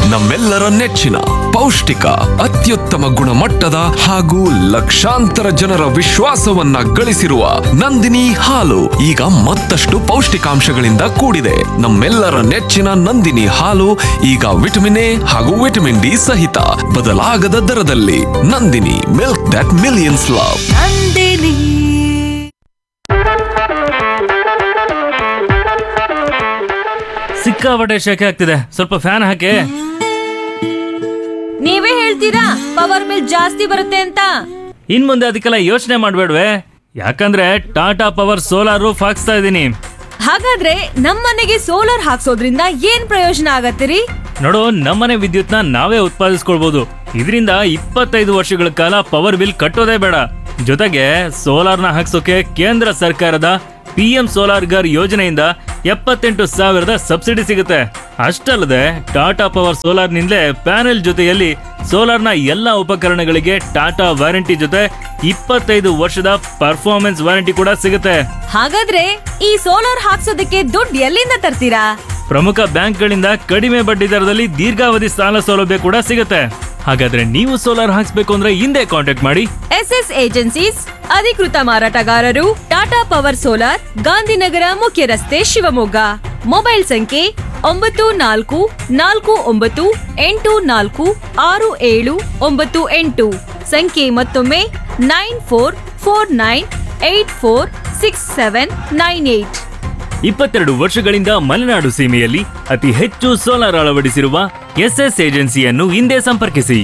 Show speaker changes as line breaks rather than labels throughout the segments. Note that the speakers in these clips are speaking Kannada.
ನಮ್ಮೆಲ್ಲರ ನೆಚ್ಚಿನ ಪೌಷ್ಟಿಕ ಅತ್ಯುತ್ತಮ ಗುಣಮಟ್ಟದ ಹಾಗೂ ಲಕ್ಷಾಂತರ ಜನರ ವಿಶ್ವಾಸವನ್ನ ಗಳಿಸಿರುವ ನಂದಿನಿ ಹಾಲು ಈಗ ಮತ್ತಷ್ಟು ಪೌಷ್ಟಿಕಾಂಶಗಳಿಂದ ಕೂಡಿದೆ ನಮ್ಮೆಲ್ಲರ ನೆಚ್ಚಿನ ನಂದಿನಿ ಹಾಲು ಈಗ ವಿಟಮಿನ್ ಎ ಹಾಗೂ ವಿಟಮಿನ್ ಡಿ ಸಹಿತ ಬದಲಾಗದ ದರದಲ್ಲಿ Nandini milk that millions love
Nandini
ಸಿಕ್ಕಾಪಟ್ಟೆ ಶೆಕೆ ಆಗ್ತಿದೆ ಸ್ವಲ್ಪ ಫ್ಯಾನ್ ಹಾಕಿ
ನೀವೇ ಹೇಳ್ತೀರಾ ಪವರ್ ಬಿಲ್ ಜಾಸ್ತಿ ಬರುತ್ತೆ ಅಂತ
ಇನ್ ಮುಂದೆ ಅದಕ್ಕೆಲ್ಲ ಯೋಚನೆ ಮಾಡ್ಬೇಡ್ವೆ ಯಾಕಂದ್ರೆ ಟಾಟಾ ಪವರ್ ಸೋಲಾರ್ ರೂಫ್ ಹಾಕ್ಸ್ತಾ ಇದ್ದೀನಿ
ಹಾಗಾದ್ರೆ ನಮ್ಮನೆಗೆ ಸೋಲಾರ್ ಹಾಕ್ಸೋದ್ರಿಂದ ಏನ್ ಪ್ರಯೋಜನ ಆಗತ್ತಿರಿ
ನೋಡು ನಮ್ಮನೆ ವಿದ್ಯುತ್ನ ನಾವೇ ಉತ್ಪಾದಿಸ್ಕೊಳ್ಬಹುದು ಇದರಿಂದ ಇಪ್ಪತ್ತೈದು ವರ್ಷಗಳ ಕಾಲ ಪವರ್ ಬಿಲ್ ಕಟ್ಟೋದೇ ಬೇಡ ಜೊತೆಗೆ ಸೋಲಾರ್ನ ಹಾಕ್ಸೋಕೆ ಕೇಂದ್ರ ಸರ್ಕಾರದ ಪಿ ಎಂ ಸೋಲಾರ್ ಗರ್ ಯೋಜನೆಯಿಂದ ಎಪ್ಪತ್ತೆಂಟು ಸಾವಿರದ ಸಬ್ಸಿಡಿ ಸಿಗುತ್ತೆ ಅಷ್ಟಲ್ಲದೆ ಟಾಟಾ ಪವರ್ ಸೋಲಾರ್ನಿಂದಲೇ ಪ್ಯಾನೆಲ್ ಜೊತೆಯಲ್ಲಿ ಸೋಲಾರ್ನ ಎಲ್ಲ ಉಪಕರಣಗಳಿಗೆ ಟಾಟಾ ವಾರಂಟಿ ಜೊತೆ ಇಪ್ಪತ್ತೈದು ವರ್ಷದ ಪರ್ಫಾರ್ಮೆನ್ಸ್ ವಾರಂಟಿ ಕೂಡ ಸಿಗುತ್ತೆ
ಹಾಗಾದ್ರೆ ಈ ಸೋಲಾರ್ ಹಾಕ್ಸೋದಕ್ಕೆ ದುಡ್ಡು ಎಲ್ಲಿಂದ ತರ್ತೀರಾ
ಪ್ರಮುಖ ಬ್ಯಾಂಕ್ಗಳಿಂದ ಕಡಿಮೆ ಬಡ್ಡಿ ದರದಲ್ಲಿ ದೀರ್ಘಾವಧಿ ಸಾಲ ಸೌಲಭ್ಯ ಕೂಡ ಸಿಗುತ್ತೆ ಹಾಗಾದ್ರೆ ನೀವು ಸೋಲಾರ್ ಹಾಕ್ಸ್ಬೇಕು ಅಂದ್ರೆ ಹಿಂದೆ ಕಾಂಟ್ಯಾಕ್ಟ್ ಮಾಡಿ
ಎಸ್ ಎಸ್ ಏಜೆನ್ಸೀಸ್ ಅಧಿಕೃತ ಮಾರಾಟಗಾರರು ಟಾಟಾ ಪವರ್ ಸೋಲಾರ್ ಗಾಂಧಿನಗರ ಮುಖ್ಯ ರಸ್ತೆ ಶಿವಮೊಗ್ಗ ಮೊಬೈಲ್ ಸಂಖ್ಯೆ ಒಂಬತ್ತು ನಾಲ್ಕು ನಾಲ್ಕು ಒಂಬತ್ತು ಎಂಟು ನಾಲ್ಕು ಆರು ಏಳು ಒಂಬತ್ತು ಎಂಟು ಸಂಖ್ಯೆ ಮತ್ತೊಮ್ಮೆ nine four four nine eight four six seven nine eight
ಇಪ್ಪತ್ತೆರಡು ವರ್ಷಗಳಿಂದ ಮಲೆನಾಡು ಸೀಮೆಯಲ್ಲಿ ಅತಿ ಹೆಚ್ಚು ಸೋಲಾರ್ ಅಳವಡಿಸಿರುವ ಎಸ್ಎಸ್ ಏಜೆನ್ಸಿಯನ್ನು ಹಿಂದೆ ಸಂಪರ್ಕಿಸಿ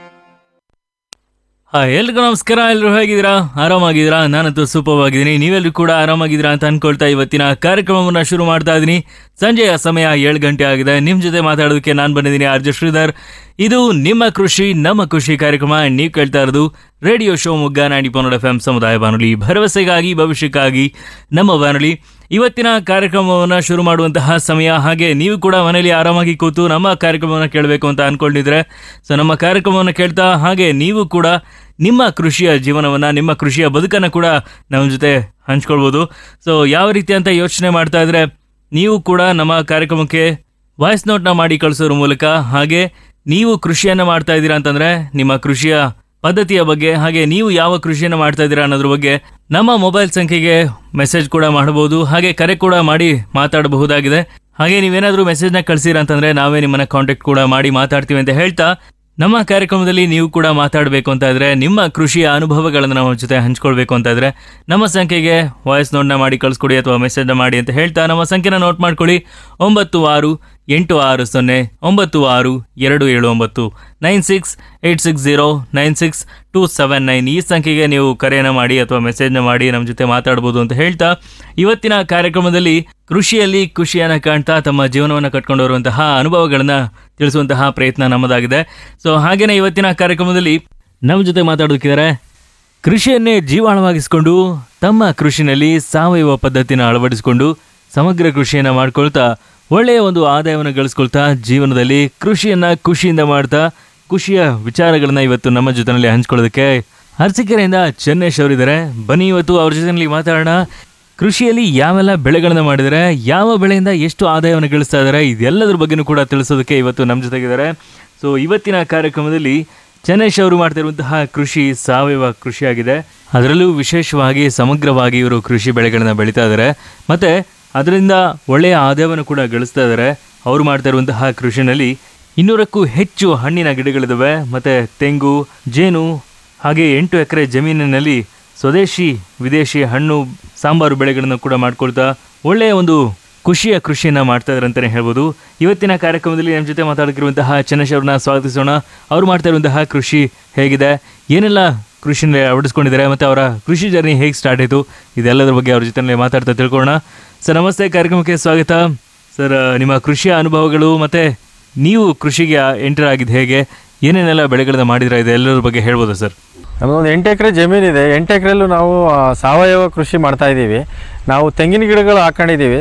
ಹಾ ಎಲ್ರಿಗೂ ನಮಸ್ಕಾರ ಎಲ್ರು ಹೇಗಿದ್ದೀರಾ ಆರಾಮಾಗಿದ್ದೀರಾ ನಾನಂತೂ ಸೂಪರ್ ಆಗಿದ್ದೀನಿ ನೀವೆಲ್ಲರೂ ಕೂಡ ಆರಾಮಾಗಿದ್ದೀರಾ ಅಂತ ಅನ್ಕೊಳ್ತಾ ಇವತ್ತಿನ ಕಾರ್ಯಕ್ರಮವನ್ನ ಶುರು ಮಾಡ್ತಾ ಇದ್ದೀನಿ ಸಂಜೆಯ ಸಮಯ ಏಳು ಗಂಟೆ ಆಗಿದೆ ನಿಮ್ ಜೊತೆ ಮಾತಾಡೋದಕ್ಕೆ ನಾನು ಬಂದಿದ್ದೀನಿ ಆರ್ಜ ಶ್ರೀಧರ್ ಇದು ನಿಮ್ಮ ಕೃಷಿ ನಮ್ಮ ಖುಷಿ ಕಾರ್ಯಕ್ರಮ ನೀವು ಕೇಳ್ತಾ ಇರೋದು ರೇಡಿಯೋ ಶಿವಮೊಗ್ಗ ನಾಡಿ ಪನ್ನಡ ಎಫ್ ಎಂ ಸಮುದಾಯ ಬಾನುಲಿ ಭರವಸೆಗಾಗಿ ಭವಿಷ್ಯಕ್ಕಾಗಿ ನಮ್ಮ ಬಾನುಲಿ ಇವತ್ತಿನ ಕಾರ್ಯಕ್ರಮವನ್ನು ಶುರು ಮಾಡುವಂತಹ ಸಮಯ ಹಾಗೆ ನೀವು ಕೂಡ ಮನೆಯಲ್ಲಿ ಆರಾಮಾಗಿ ಕೂತು ನಮ್ಮ ಕಾರ್ಯಕ್ರಮವನ್ನು ಕೇಳಬೇಕು ಅಂತ ಅನ್ಕೊಂಡಿದ್ರೆ ಸೊ ನಮ್ಮ ಕಾರ್ಯಕ್ರಮವನ್ನು ಕೇಳ್ತಾ ಹಾಗೆ ನೀವು ಕೂಡ ನಿಮ್ಮ ಕೃಷಿಯ ಜೀವನವನ್ನು ನಿಮ್ಮ ಕೃಷಿಯ ಬದುಕನ್ನು ಕೂಡ ನಮ್ಮ ಜೊತೆ ಹಂಚ್ಕೊಳ್ಬೋದು ಸೊ ಯಾವ ರೀತಿ ಅಂತ ಯೋಚನೆ ಮಾಡ್ತಾ ಇದ್ರೆ ನೀವು ಕೂಡ ನಮ್ಮ ಕಾರ್ಯಕ್ರಮಕ್ಕೆ ವಾಯ್ಸ್ ನೋಟ್ನ ಮಾಡಿ ಕಳಿಸೋದ್ರ ಮೂಲಕ ಹಾಗೆ ನೀವು ಕೃಷಿಯನ್ನು ಮಾಡ್ತಾ ಇದ್ದೀರಾ ಅಂತಂದ್ರೆ ನಿಮ್ಮ ಕೃಷಿಯ ಪದ್ಧತಿಯ ಬಗ್ಗೆ ಹಾಗೆ ನೀವು ಯಾವ ಕೃಷಿಯನ್ನು ಮಾಡ್ತಾ ಇದ್ದೀರಾ ಅನ್ನೋದ್ರ ಬಗ್ಗೆ ನಮ್ಮ ಮೊಬೈಲ್ ಸಂಖ್ಯೆಗೆ ಮೆಸೇಜ್ ಕೂಡ ಮಾಡಬಹುದು ಹಾಗೆ ಕರೆ ಕೂಡ ಮಾಡಿ ಮಾತಾಡಬಹುದಾಗಿದೆ ಹಾಗೆ ನೀವೇನಾದ್ರೂ ಮೆಸೇಜ್ನ ಕಳಿಸಿರ ಅಂತಂದ್ರೆ ನಾವೇ ನಿಮ್ಮನ್ನ ಕಾಂಟ್ಯಾಕ್ಟ್ ಕೂಡ ಮಾಡಿ ಮಾತಾಡ್ತೀವಿ ಅಂತ ಹೇಳ್ತಾ ನಮ್ಮ ಕಾರ್ಯಕ್ರಮದಲ್ಲಿ ನೀವು ಕೂಡ ಮಾತಾಡಬೇಕು ಅಂತ ಇದ್ರೆ ನಿಮ್ಮ ಕೃಷಿಯ ಅನುಭವಗಳನ್ನು ನಮ್ಮ ಜೊತೆ ಹಂಚ್ಕೊಳ್ಬೇಕು ಅಂತ ಇದ್ರೆ ನಮ್ಮ ಸಂಖ್ಯೆಗೆ ವಾಯ್ಸ್ ನೋಟ್ನ ಮಾಡಿ ಕಳಿಸ್ಕೊಡಿ ಅಥವಾ ಮೆಸೇಜ್ನ ಮಾಡಿ ಅಂತ ಹೇಳ್ತಾ ನಮ್ಮ ಸಂಖ್ಯೆನ ನೋಟ್ ಮಾಡ್ಕೊಳ್ಳಿ ಒಂಬತ್ತು ಆರು ಎಂಟು ಆರು ಸೊನ್ನೆ ಒಂಬತ್ತು ಆರು ಎರಡು ಏಳು ಒಂಬತ್ತು nine six eight six zero nine six two seven nine ಈ ಸಂಖ್ಯೆಗೆ ನೀವು ಕರೆಯನ್ನು ಮಾಡಿ ಅಥವಾ ಮೆಸೇಜ್ನ ಮಾಡಿ ನಮ್ಮ ಜೊತೆ ಮಾತಾಡ್ಬೋದು ಅಂತ ಹೇಳ್ತಾ ಇವತ್ತಿನ ಕಾರ್ಯಕ್ರಮದಲ್ಲಿ ಕೃಷಿಯಲ್ಲಿ ಖುಷಿಯನ್ನು ಕಾಣ್ತಾ ತಮ್ಮ ಜೀವನವನ್ನು ಕಟ್ಕೊಂಡು ಬರುವಂತಹ ಅನುಭವಗಳನ್ನು ತಿಳಿಸುವಂತಹ ಪ್ರಯತ್ನ ನಮ್ಮದಾಗಿದೆ ಸೊ ಹಾಗೇನೆ ಇವತ್ತಿನ ಕಾರ್ಯಕ್ರಮದಲ್ಲಿ ನಮ್ಮ ಜೊತೆ ಮಾತಾಡೋದಕ್ಕಿದ್ದಾರೆ ಕೃಷಿಯನ್ನೇ ಜೀವಾಳವಾಗಿಸಿಕೊಂಡು ತಮ್ಮ ಕೃಷಿನಲ್ಲಿ ಸಾವಯವ ಪದ್ಧತಿನ ಅಳವಡಿಸಿಕೊಂಡು ಸಮಗ್ರ ಕೃಷಿಯನ್ನ ಮಾಡ್ಕೊಳ್ತಾ ಒಳ್ಳೆಯ ಒಂದು ಆದಾಯವನ್ನು ಗಳಿಸ್ಕೊಳ್ತಾ ಜೀವನದಲ್ಲಿ ಕೃಷಿಯನ್ನ ಖುಷಿಯಿಂದ ಮಾಡ್ತಾ ಖುಷಿಯ ವಿಚಾರಗಳನ್ನ ಇವತ್ತು ನಮ್ಮ ಜೊತೆನಲ್ಲಿ ಹಂಚ್ಕೊಳ್ಳೋದಕ್ಕೆ ಅರಸೀಕೆರೆಯಿಂದ ಚೆನ್ನೇಶ್ ಅವರಿದ್ದಾರೆ ಬನ್ನಿ ಇವತ್ತು ಅವ್ರ ಜೊತೆನಲ್ಲಿ ಮಾತಾಡೋಣ ಕೃಷಿಯಲ್ಲಿ ಯಾವೆಲ್ಲ ಬೆಳೆಗಳನ್ನ ಮಾಡಿದರೆ ಯಾವ ಬೆಳೆಯಿಂದ ಎಷ್ಟು ಆದಾಯವನ್ನು ಗಳಿಸ್ತಾ ಇದ್ದಾರೆ ಇದೆಲ್ಲದ್ರ ಬಗ್ಗೆನೂ ಕೂಡ ತಿಳಿಸೋದಕ್ಕೆ ಇವತ್ತು ನಮ್ಮ ಜೊತೆಗಿದ್ದಾರೆ ಸೊ ಇವತ್ತಿನ ಕಾರ್ಯಕ್ರಮದಲ್ಲಿ ಚೆನ್ನೇಶ್ ಅವರು ಮಾಡ್ತಿರುವಂತಹ ಕೃಷಿ ಸಾವಯವ ಕೃಷಿಯಾಗಿದೆ ಅದರಲ್ಲೂ ವಿಶೇಷವಾಗಿ ಸಮಗ್ರವಾಗಿ ಇವರು ಕೃಷಿ ಬೆಳೆಗಳನ್ನ ಬೆಳೀತಾ ಇದ್ದಾರೆ ಮತ್ತೆ ಅದರಿಂದ ಒಳ್ಳೆಯ ಆದಾಯವನ್ನು ಕೂಡ ಗಳಿಸ್ತಾ ಇದ್ದಾರೆ ಅವರು ಮಾಡ್ತಾ ಇರುವಂತಹ ಕೃಷಿನಲ್ಲಿ ಇನ್ನೂರಕ್ಕೂ ಹೆಚ್ಚು ಹಣ್ಣಿನ ಗಿಡಗಳಿದ್ದಾವೆ ಮತ್ತೆ ತೆಂಗು ಜೇನು ಹಾಗೆ ಎಂಟು ಎಕರೆ ಜಮೀನಿನಲ್ಲಿ ಸ್ವದೇಶಿ ವಿದೇಶಿ ಹಣ್ಣು ಸಾಂಬಾರು ಬೆಳೆಗಳನ್ನು ಕೂಡ ಮಾಡ್ಕೊಳ್ತಾ ಒಳ್ಳೆಯ ಒಂದು ಖುಷಿಯ ಕೃಷಿಯನ್ನ ಮಾಡ್ತಾ ಇದ್ದಾರೆ ಅಂತಲೇ ಹೇಳ್ಬೋದು ಇವತ್ತಿನ ಕಾರ್ಯಕ್ರಮದಲ್ಲಿ ನಮ್ಮ ಜೊತೆ ಮಾತಾಡ್ತಿರುವಂತಹ ಚನ್ನೇಶ್ ಅವ್ರನ್ನ ಸ್ವಾಗತಿಸೋಣ ಅವ್ರು ಮಾಡ್ತಾ ಇರುವಂತಹ ಕೃಷಿ ಹೇಗಿದೆ ಏನೆಲ್ಲ ಕೃಷಿನ ಅಳವಡಿಸ್ಕೊಂಡಿದ್ದಾರೆ ಮತ್ತು ಅವರ ಕೃಷಿ ಜರ್ನಿ ಹೇಗೆ ಸ್ಟಾರ್ಟ್ ಆಯಿತು ಇದೆಲ್ಲದರ ಬಗ್ಗೆ ಅವ್ರ ಜೊತೆ ಮಾತಾಡ್ತಾ ತಿಳ್ಕೊಳ್ಳೋಣ ಸರ್ ನಮಸ್ತೆ ಕಾರ್ಯಕ್ರಮಕ್ಕೆ ಸ್ವಾಗತ ಸರ್ ನಿಮ್ಮ ಕೃಷಿಯ ಅನುಭವಗಳು ಮತ್ತು ನೀವು ಕೃಷಿಗೆ ಎಂಟರ್ ಆಗಿದ್ದು ಹೇಗೆ ಏನೇನೆಲ್ಲ ಬೆಳೆಗಳನ್ನ ಮಾಡಿದ್ರೆ ಇದೆ ಎಲ್ಲರ ಬಗ್ಗೆ ಹೇಳ್ಬೋದಾ ಸರ್
ನಮ್ಮದೊಂದು ಎಂಟು ಎಕರೆ ಜಮೀನಿದೆ ಎಂಟು ಎಕರೆಲ್ಲೂ ನಾವು ಆ, ಸಾವಯವ ಕೃಷಿ ಮಾಡ್ತಾ ಇದ್ದೀವಿ ನಾವು ತೆಂಗಿನ ಗಿಡಗಳು ಹಾಕೊಂಡಿದ್ದೀವಿ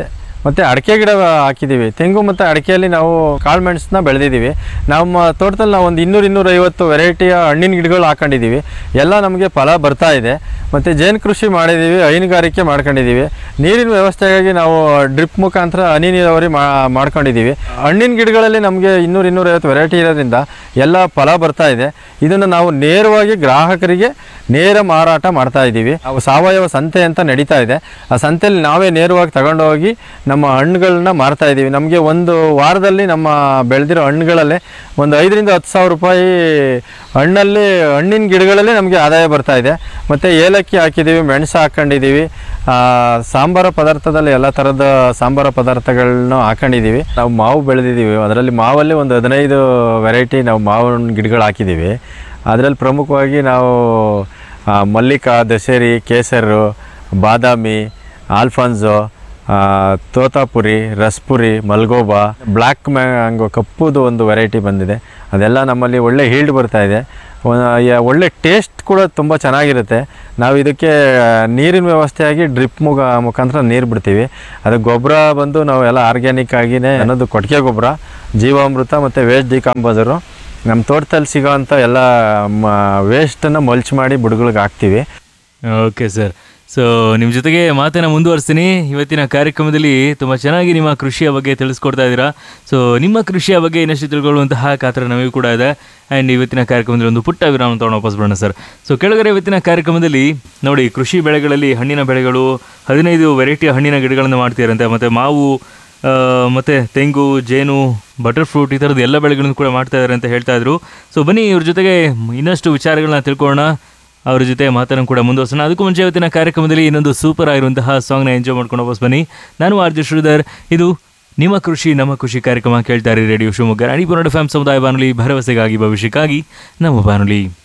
ಮತ್ತು ಅಡಿಕೆ ಗಿಡ ಹಾಕಿದ್ದೀವಿ ತೆಂಗು ಮತ್ತು ಅಡಿಕೆಯಲ್ಲಿ ನಾವು ಕಾಳು ಮೆಣಸನ್ನ ಬೆಳೆದಿದ್ದೀವಿ ನಮ್ಮ ತೋಟದಲ್ಲಿ ನಾವು ಒಂದು ಇನ್ನೂರು ಇನ್ನೂರೈವತ್ತು ವೆರೈಟಿಯ ಹಣ್ಣಿನ ಗಿಡಗಳು ಹಾಕೊಂಡಿದ್ದೀವಿ ಎಲ್ಲ ನಮಗೆ ಫಲ ಬರ್ತಾ ಇದೆ ಮತ್ತು ಜೇನು ಕೃಷಿ ಮಾಡಿದ್ದೀವಿ ಹೈನುಗಾರಿಕೆ ಮಾಡ್ಕೊಂಡಿದ್ದೀವಿ ನೀರಿನ ವ್ಯವಸ್ಥೆಗಾಗಿ ನಾವು ಡ್ರಿಪ್ ಮುಖಾಂತರ ಹನಿ ನೀರಾವರಿ ಮಾ ಮಾಡ್ಕೊಂಡಿದ್ದೀವಿ ಹಣ್ಣಿನ ಗಿಡಗಳಲ್ಲಿ ನಮಗೆ ಇನ್ನೂರು ಇನ್ನೂರೈವತ್ತು ವೆರೈಟಿ ಇರೋದ್ರಿಂದ ಎಲ್ಲ ಫಲ ಬರ್ತಾ ಇದೆ ಇದನ್ನು ನಾವು ನೇರವಾಗಿ ಗ್ರಾಹಕರಿಗೆ ನೇರ ಮಾರಾಟ ಮಾಡ್ತಾ ಇದ್ದೀವಿ ನಾವು ಸಾವಯವ ಸಂತೆ ಅಂತ ನಡೀತಾ ಇದೆ ಆ ಸಂತೆಯಲ್ಲಿ ನಾವೇ ನೇರವಾಗಿ ತಗೊಂಡೋಗಿ ನಮ್ಮ ಹಣ್ಣುಗಳನ್ನ ಮಾರ್ತಾ ಇದ್ದೀವಿ ನಮಗೆ ಒಂದು ವಾರದಲ್ಲಿ ನಮ್ಮ ಬೆಳೆದಿರೋ ಹಣ್ಣುಗಳಲ್ಲೇ ಒಂದು ಐದರಿಂದ ಹತ್ತು ಸಾವಿರ ರೂಪಾಯಿ ಹಣ್ಣಲ್ಲಿ ಹಣ್ಣಿನ ಗಿಡಗಳಲ್ಲೇ ನಮಗೆ ಆದಾಯ ಬರ್ತಾ ಇದೆ ಮತ್ತು ಏಲಕ್ಕಿ ಹಾಕಿದ್ದೀವಿ ಮೆಣಸು ಹಾಕ್ಕೊಂಡಿದ್ದೀವಿ ಆ, ಸಾಂಬಾರ ಪದಾರ್ಥದಲ್ಲಿ ಎಲ್ಲ ಥರದ ಸಾಂಬಾರ ಪದಾರ್ಥಗಳನ್ನ ಹಾಕೊಂಡಿದ್ದೀವಿ ನಾವು ಮಾವು ಬೆಳೆದಿದ್ದೀವಿ ಅದರಲ್ಲಿ ಮಾವಲ್ಲಿ ಒಂದು ಹದಿನೈದು ವೆರೈಟಿ ನಾವು ಮಾವಿನ ಗಿಡಗಳು ಹಾಕಿದ್ದೀವಿ ಅದರಲ್ಲಿ ಪ್ರಮುಖವಾಗಿ ನಾವು ಆ, ಮಲ್ಲಿಕಾ ದಶೇರಿ ಕೇಸರು ಬಾದಾಮಿ ಆಲ್ಫಾನ್ಸೋ ಆ, ತೋತಾಪುರಿ ರಸ್ಪುರಿ ಮಲ್ಗೋಬಾ ಬ್ಲ್ಯಾಕ್ ಮ್ಯಾಂಗೋ ಕಪ್ಪುದು ಒಂದು ವೆರೈಟಿ ಬಂದಿದೆ ಅದೆಲ್ಲ ನಮ್ಮಲ್ಲಿ ಒಳ್ಳೆ ಹೀಲ್ಡ್ ಬರ್ತಾ ಇದೆ ಒ- ಯ- ಒಳ್ಳೆ ಟೇಸ್ಟ್ ಕೂಡ ತುಂಬ ಚೆನ್ನಾಗಿರುತ್ತೆ ನಾವು ಇದಕ್ಕೆ ನೀರಿನ ವ್ಯವಸ್ಥೆಯಾಗಿ ಡ್ರಿಪ್ ಮುಖ ಮುಖಾಂತರ ನೀರು ಬಿಡ್ತೀವಿ ಅದಕ್ಕೆ ಗೊಬ್ಬರ ಬಂದು ನಾವು ಎಲ್ಲ ಆರ್ಗ್ಯಾನಿಕ್ ಆಗಿನೇ ಅನ್ನೋದು ಕೊಟ್ಟಿಗೆ ಗೊಬ್ಬರ ಜೀವಾಮೃತ ಮತ್ತು ವೇಸ್ಟ್ ಡಿಕಾಂಪೋಸರು ನಮ್ಮ ತೋಟದಲ್ಲಿ ಸಿಗೋವಂಥ ಎಲ್ಲ ವೇಸ್ಟನ್ನು ಮಲ್ಚ್ ಮಾಡಿ ಬುಡಗಳಿಗೆ ಹಾಕ್ತೀವಿ
ಓಕೆ ಸರ್ ಸೊ ನಿಮ್ಮ ಜೊತೆಗೆ ಮಾತನ್ನ ಮುಂದುವರಿಸ್ತೀನಿ ಇವತ್ತಿನ ಕಾರ್ಯಕ್ರಮದಲ್ಲಿ ತುಂಬ ಚೆನ್ನಾಗಿ ನಿಮ್ಮ ಕೃಷಿಯ ಬಗ್ಗೆ ತಿಳಿಸ್ಕೊಡ್ತಾ ಇದ್ದೀರಾ ಸೊ ನಿಮ್ಮ ಕೃಷಿಯ ಬಗ್ಗೆ ಇನ್ನಷ್ಟು ತಿಳ್ಕೊಳ್ಳುವಂತಹ ಕಾತರ ನಮಗೂ ಕೂಡ ಇದೆ ಆ್ಯಂಡ್ ಇವತ್ತಿನ ಕಾರ್ಯಕ್ರಮದಲ್ಲಿ ಒಂದು ಪುಟ್ಟ ವಿರಾಮ ತೊಗೊಂಡು ವಾಪಸ್ ಬರೋಣ ಸರ್ ಸೊ ಕೆಳಗಡೆ ಇವತ್ತಿನ ಕಾರ್ಯಕ್ರಮದಲ್ಲಿ ನೋಡಿ ಕೃಷಿ ಬೆಳೆಗಳಲ್ಲಿ ಹಣ್ಣಿನ ಬೆಳೆಗಳು ಹದಿನೈದು ವೆರೈಟಿಯ ಹಣ್ಣಿನ ಗಿಡಗಳನ್ನು ಮಾಡ್ತೀರಂತೆ ಮತ್ತು ಮಾವು ಆ, ಮತ್ತೆ ತೆಂಗು ಜೇನು ಬಟರ್ ಫ್ರೂಟ್ ಈ ಥರದ್ದು ಎಲ್ಲ ಬೆಳೆಗಳನ್ನು ಕೂಡ ಮಾಡ್ತಾ ಇದ್ದಾರೆ ಅಂತ ಹೇಳ್ತಾ ಇದ್ರು ಸೊ ಬನ್ನಿ ಇವ್ರ ಜೊತೆಗೆ ಇನ್ನಷ್ಟು ವಿಚಾರಗಳನ್ನ ತಿಳ್ಕೊಳ್ಳೋಣ ಅವ್ರ ಜೊತೆ ಮಾತನ್ನು ಕೂಡ ಮುಂದುವರ್ಸೋಣ ಅದಕ್ಕೂ ಮುಂಚೆ ಇವತ್ತಿನ ಕಾರ್ಯಕ್ರಮದಲ್ಲಿ ಇನ್ನೊಂದು ಸೂಪರ್ ಆಗಿರುವಂತಹ ಸಾಂಗ್ನ ಎಂಜಾಯ್ ಮಾಡ್ಕೊಂಡು ವಾಪಸ್ ಬನ್ನಿ ನಾನು ಆರ್ ಜೆ ಶ್ರೀಧರ್ ಇದು ನಿಮ್ಮ ಕೃಷಿ ನಮ್ಮ ಕೃಷಿ ಕಾರ್ಯಕ್ರಮ ಕೇಳ್ತಾರೆ ರೇಡಿಯೋ ಶಿವಮೊಗ್ಗ ಅಣಿಪುರ ಫ್ಯಾಮ್ ಸಮುದಾಯ ಬಾನುಲಿ ಭರವಸೆಗಾಗಿ ಭವಿಷ್ಯಕ್ಕಾಗಿ ನಮ್ಮ ಬಾನುಲಿ